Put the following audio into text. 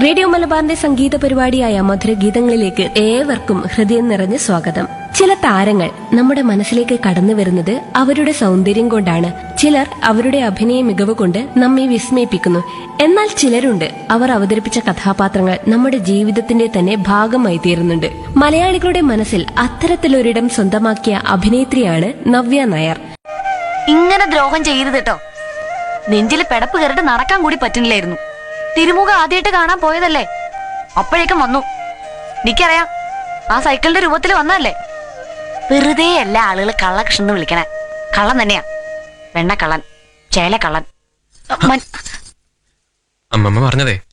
radio മലബാറിന്റെ സംഗീത പരിപാടിയായ മധുരഗീതങ്ങളിലേക്ക് ഏവർക്കും ഹൃദയം നിറഞ്ഞ സ്വാഗതം ചില താരങ്ങൾ നമ്മുടെ മനസ്സിലേക്ക് കടന്നു വരുന്നത് അവരുടെ സൗന്ദര്യം കൊണ്ടാണ് ചിലർ അവരുടെ അഭിനയ മികവ് കൊണ്ട് നമ്മെ വിസ്മയിപ്പിക്കുന്നു എന്നാൽ ചിലരുണ്ട് അവർ അവതരിപ്പിച്ച കഥാപാത്രങ്ങൾ നമ്മുടെ ജീവിതത്തിന്റെ തന്നെ ഭാഗമായി തീരുന്നുണ്ട് മലയാളികളുടെ മനസ്സിൽ അത്തരത്തിലൊരിടം സ്വന്തമാക്കിയ അഭിനേത്രിയാണ് നവ്യ നായർ ഇങ്ങനെ ദ്രോഹം ചെയ്യരുത് കേട്ടോ നെഞ്ചില് പെടപ്പ് കയറിട്ട് നടക്കാൻ കൂടി പറ്റുന്നില്ലായിരുന്നു തിരുമുഖം ആദ്യമായിട്ട് കാണാൻ പോയതല്ലേ അപ്പോഴേക്കും വന്നു എനിക്കറിയാം ആ സൈക്കിളിന്റെ രൂപത്തിൽ വന്നതല്ലേ വെറുതെ അല്ല ആളുകൾ കള്ളകൃഷ്ണൻ എന്ന് വിളിക്കണേ കള്ളൻ തന്നെയാ വെണ്ണക്കള്ളൻ ചേലക്കള്ളൻ മൻ- അമ്മമ്മ പറഞ്ഞതേ